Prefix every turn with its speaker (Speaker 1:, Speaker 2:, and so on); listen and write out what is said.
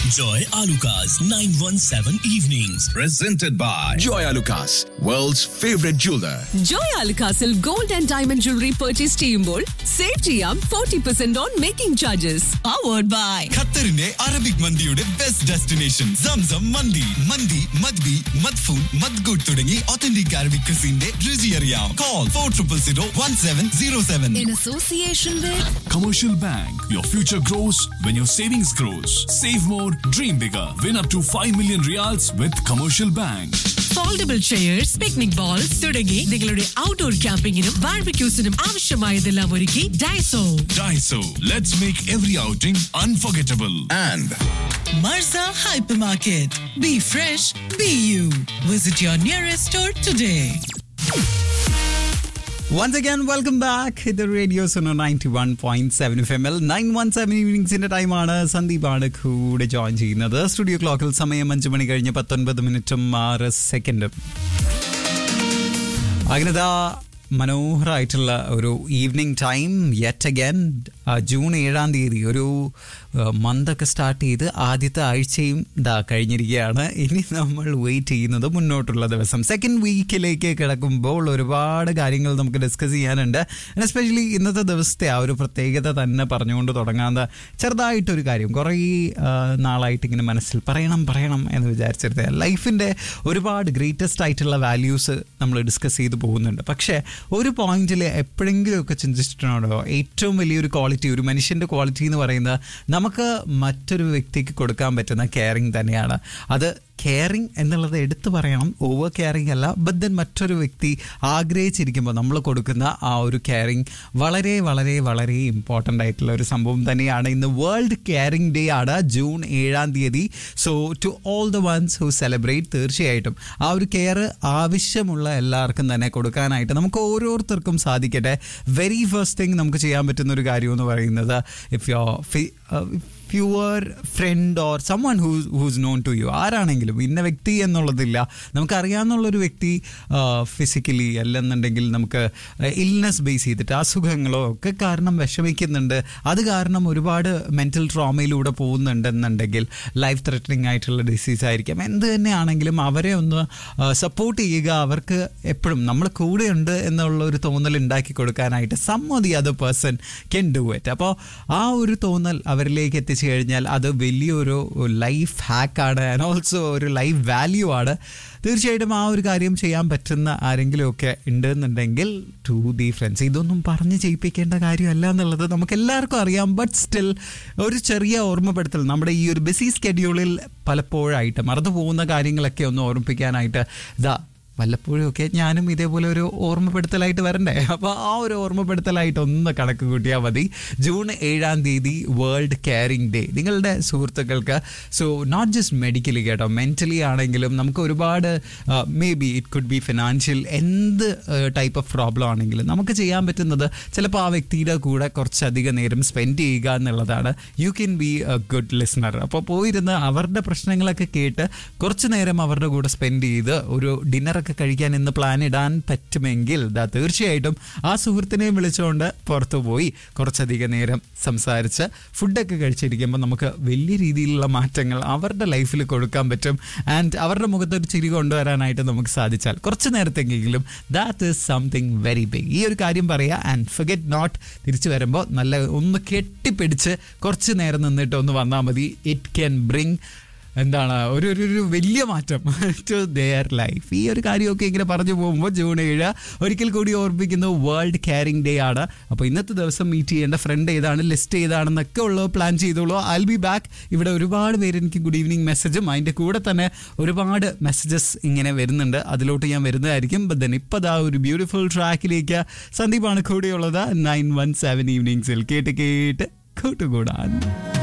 Speaker 1: Joy Alukas 917 Evenings.
Speaker 2: Presented by Joy Alukas, world's favorite jeweler.
Speaker 3: Joy അൽക്കാസിൽ gold and diamond jewellery purchase ചെയ്യുമ്പോൾ save ചെയ്യാം forty percent on making charges powered by
Speaker 4: ഖത്തറിന്റെ Arabic മന്തിയുടെ best destination Zamzam മന്തി മന്തി മദ്ബി മദ്ഫൂൻ മദ്ഗുഡ് തുടങ്ങി ഒത്തന്റിക് അറബിക് ക്രിസിന്റെ രുചി അറിയാം call four triple zero one seven zero seven
Speaker 3: in association with
Speaker 5: Commercial Bank. Your future grows when your savings grows. Save more, dream bigger. Win up to 5 million reals with Commercial Bank.
Speaker 6: Foldable chairs picnic bowls തുടങ്ങി നിങ്ങളുടെ outdoor ക്യാമ്പിങ്ങിനും ബാർബിക്യൂസിനും ആവശ്യമായതെല്ലാം ഒരുക്കി Daiso
Speaker 5: Daiso. Let's make every outing unforgettable.
Speaker 2: And
Speaker 6: Marza hypermarket be fresh be you visit your nearest store today
Speaker 7: Once again, welcome back. ഇത് radio Suno ninety one point seven F M L nine one seven ഈവനിങ്സിന്റെ ടൈമാണ് സന്ദീപാണ് കൂടെ join ചെയ്യുന്നത് studio ക്ലോക്കിൽ സമയം അഞ്ച് മണി കഴിഞ്ഞ് പത്തൊൻപത് മിനിറ്റും ആറ് സെക്കൻഡും അങ്ങനെതാ മനോഹരമായിട്ടുള്ള ഒരു evening time yet again June ഏഴാം തീയതി ഒരു മന്തൊക്കെ സ്റ്റാർട്ട് ചെയ്ത് ആദ്യത്തെ ആഴ്ചയും ഇതാ കഴിഞ്ഞിരിക്കുകയാണ് ഇനി നമ്മൾ വെയിറ്റ് ചെയ്യുന്നത് മുന്നോട്ടുള്ള ദിവസം സെക്കൻഡ് വീക്കിലേക്ക് കിടക്കുമ്പോൾ ഒരുപാട് കാര്യങ്ങൾ നമുക്ക് ഡിസ്കസ് ചെയ്യാനുണ്ട് എസ്പെഷ്യലി ഇന്നത്തെ ദിവസത്തെ ആ ഒരു പ്രത്യേകത തന്നെ പറഞ്ഞുകൊണ്ട് തുടങ്ങാത്ത ചെറുതായിട്ടൊരു കാര്യം കുറേ ആ, നാളായിട്ട് ഇങ്ങനെ മനസ്സിൽ പറയണം പറയണം എന്ന് വിചാരിച്ചിരുന്നത് ലൈഫിൻ്റെ ഒരുപാട് ഗ്രേറ്റസ്റ്റ് ആയിട്ടുള്ള വാല്യൂസ് നമ്മൾ ഡിസ്കസ് ചെയ്ത് പോകുന്നുണ്ട് പക്ഷേ ഒരു പോയിന്റിൽ എപ്പോഴെങ്കിലുമൊക്കെ ചിന്തിച്ചിട്ടുണ്ടോ ഏറ്റവും വലിയൊരു ക്വാളിറ്റി ഒരു മനുഷ്യൻ്റെ ക്വാളിറ്റി എന്ന് പറയുന്നത് നമുക്ക് മറ്റൊരു വ്യക്തിക്ക് കൊടുക്കാൻ പറ്റുന്ന കെയറിങ് തന്നെയാണ് അത് കെയറിങ് എന്നുള്ളത് എടുത്തു പറയണം ഓവർ കെയറിങ് അല്ല ബട്ട് ദെൻ മറ്റൊരു വ്യക്തി ആഗ്രഹിച്ചിരിക്കുമ്പോൾ നമ്മൾ കൊടുക്കുന്ന ആ ഒരു കെയറിങ് വളരെ വളരെ വളരെ ഇമ്പോർട്ടൻ്റ് ആയിട്ടുള്ള ഒരു സംഭവം തന്നെയാണ് ഇന്ന് വേൾഡ് കെയറിങ് ഡേ ആണ് ജൂൺ ഏഴാം തീയതി so to all the ones who celebrate തീർച്ചയായിട്ടും ആ ഒരു കെയർ ആവശ്യമുള്ള എല്ലാവർക്കും തന്നെ കൊടുക്കാനായിട്ട് നമുക്ക് ഓരോരുത്തർക്കും സാധിക്കട്ടെ വെരി ഫസ്റ്റ് തിങ് നമുക്ക് ചെയ്യാൻ പറ്റുന്ന ഒരു കാര്യം എന്ന് പറയുന്നത് if your pure friend or someone who whose known to you ആരാണെങ്കിലും ഇന്ന വ്യക്തി എന്നുള്ളതില്ല നമുക്കറിയാവുന്നുള്ളൊരു വ്യക്തി ഫിസിക്കലി അല്ലെന്നുണ്ടെങ്കിൽ നമുക്ക് ഇൽനെസ് ബേസ് ചെയ്തിട്ട് അസുഖങ്ങളോ ഒക്കെ കാരണം വിഷമിക്കുന്നുണ്ട് അത് കാരണം ഒരുപാട് മെൻറ്റൽ ട്രോമയിലൂടെ പോകുന്നുണ്ടെന്നുണ്ടെങ്കിൽ ലൈഫ് ത്രെറ്റനിങ് ആയിട്ടുള്ള ഡിസീസ് ആയിരിക്കാം എന്ത് തന്നെയാണെങ്കിലും അവരെ ഒന്ന് സപ്പോർട്ട് ചെയ്യുക അവർക്ക് എപ്പോഴും നമ്മൾ കൂടെയുണ്ട് എന്നുള്ള ഒരു തോന്നൽ ഉണ്ടാക്കി കൊടുക്കാനായിട്ട് some the other person can do it അപ്പോൾ ആ ഒരു തോന്നൽ അവരിലേക്ക് എത്തിച്ചു കഴിഞ്ഞാൽ അത് വലിയൊരു ലൈഫ് ഹാക്കാണ് ആൻഡ് ഓൾസോ ഒരു ലൈഫ് വാല്യൂ ആണ് തീർച്ചയായിട്ടും ആ ഒരു കാര്യം ചെയ്യാൻ പറ്റുന്ന ആരെങ്കിലുമൊക്കെ ഉണ്ടെന്നുണ്ടെങ്കിൽ ടു ദി ഫ്രണ്ട്സ് ഇതൊന്നും പറഞ്ഞ് ചെയ്യിപ്പിക്കേണ്ട കാര്യമല്ല എന്നുള്ളത് നമുക്ക് എല്ലാവർക്കും അറിയാം ബട്ട് സ്റ്റിൽ ഒരു ചെറിയ ഓർമ്മപ്പെടുത്തൽ നമ്മുടെ ഈ ഒരു ബിസി സ്കെഡ്യൂളിൽ പലപ്പോഴായിട്ട് മറന്നു പോകുന്ന കാര്യങ്ങളൊക്കെ ഒന്ന് ഓർമ്മിപ്പിക്കാനായിട്ട് ഇതാ വല്ലപ്പോഴും ഒക്കെ ഞാനും ഇതേപോലെ ഒരു ഓർമ്മപ്പെടുത്തലായിട്ട് വരണ്ടേ അപ്പോൾ ആ ഒരു ഓർമ്മപ്പെടുത്തലായിട്ട് ഒന്ന് കണക്ക് കൂട്ടിയാൽ മതി ജൂൺ ഏഴാം തീയതി വേൾഡ് കെയറിംഗ് ഡേ നിങ്ങളുടെ സുഹൃത്തുക്കൾക്ക് സോ നോട്ട് ജസ്റ്റ് മെഡിക്കലി കേട്ടോ മെൻ്റലി ആണെങ്കിലും നമുക്ക് ഒരുപാട് may be it could be financial എന്ത് ടൈപ്പ് ഓഫ് പ്രോബ്ലം ആണെങ്കിലും നമുക്ക് ചെയ്യാൻ പറ്റുന്നത് ചിലപ്പോൾ ആ വ്യക്തിയുടെ കൂടെ കുറച്ചധികം നേരം സ്പെൻഡ് ചെയ്യുക എന്നുള്ളതാണ് you can be a good listener അപ്പോൾ പോയിരുന്ന് അവരുടെ പ്രശ്നങ്ങളൊക്കെ കേട്ട് കുറച്ച് നേരം അവരുടെ കൂടെ സ്പെൻഡ് ചെയ്ത് ഒരു ഡിന്നറൊക്കെ കഴിക്കാൻ ഇന്ന് പ്ലാൻ ഇടാൻ പറ്റുമെങ്കിൽ ദാ തീർച്ചയായിട്ടും ആ സുഹൃത്തിനെയും വിളിച്ചുകൊണ്ട് പുറത്തു പോയി കുറച്ചധികം നേരം സംസാരിച്ച് ഫുഡൊക്കെ കഴിച്ചിരിക്കുമ്പോൾ നമുക്ക് വലിയ രീതിയിലുള്ള മാറ്റങ്ങൾ അവരുടെ ലൈഫിൽ കൊടുക്കാൻ പറ്റും ആൻഡ് അവരുടെ മുഖത്തൊരു ചിരി കൊണ്ടുവരാനായിട്ട് നമുക്ക് സാധിച്ചാൽ കുറച്ച് നേരത്തെങ്കിലും that is something very big ഈ ഒരു കാര്യം പറയുക ആൻഡ് ഫിഗറ്റ് നോട്ട് തിരിച്ചു വരുമ്പോൾ നല്ല ഒന്ന് കെട്ടിപ്പിടിച്ച് കുറച്ച് നേരം നിന്നിട്ട് ഒന്ന് വന്നാൽ മതി ഇറ്റ് ക്യാൻ ബ്രിങ് എന്താണ് ഒരു ഒരു ഒരു വലിയ മാറ്റം ടു ദെയർ ലൈഫ് ഈ ഒരു കാര്യമൊക്കെ ഇങ്ങനെ പറഞ്ഞു പോകുമ്പോൾ ജൂൺ ഏഴ് ഒരിക്കൽ കൂടി ഓർമ്മിക്കുന്നു വേൾഡ് കെയറിംഗ് ഡേ ആണ് അപ്പോൾ ഇന്നത്തെ ദിവസം മീറ്റ് ചെയ്യേണ്ട ഫ്രണ്ട് ഏതാണ് ലിസ്റ്റ് ഏതാണെന്നൊക്കെ ഉള്ളത് പ്ലാൻ ചെയ്തോളൂ ഐ ബി ബാക്ക് ഇവിടെ ഒരുപാട് പേര് എനിക്ക് ഗുഡ് ഈവനിങ് മെസ്സേജും അതിൻ്റെ കൂടെ തന്നെ ഒരുപാട് മെസ്സേജസ് ഇങ്ങനെ വരുന്നുണ്ട് അതിലോട്ട് ഞാൻ വരുന്നതായിരിക്കും ബട്ട് ദെൻ ഇപ്പോൾ ദാ ഒരു ബ്യൂട്ടിഫുൾ ട്രാക്കിലേക്ക് സന്ദീപാണ് കൂടെയുള്ളത് നയൻ വൺ സെവൻ ഈവനിങ്സിൽ കേട്ട് കേട്ട് കൂട്ടുകൂടാൻ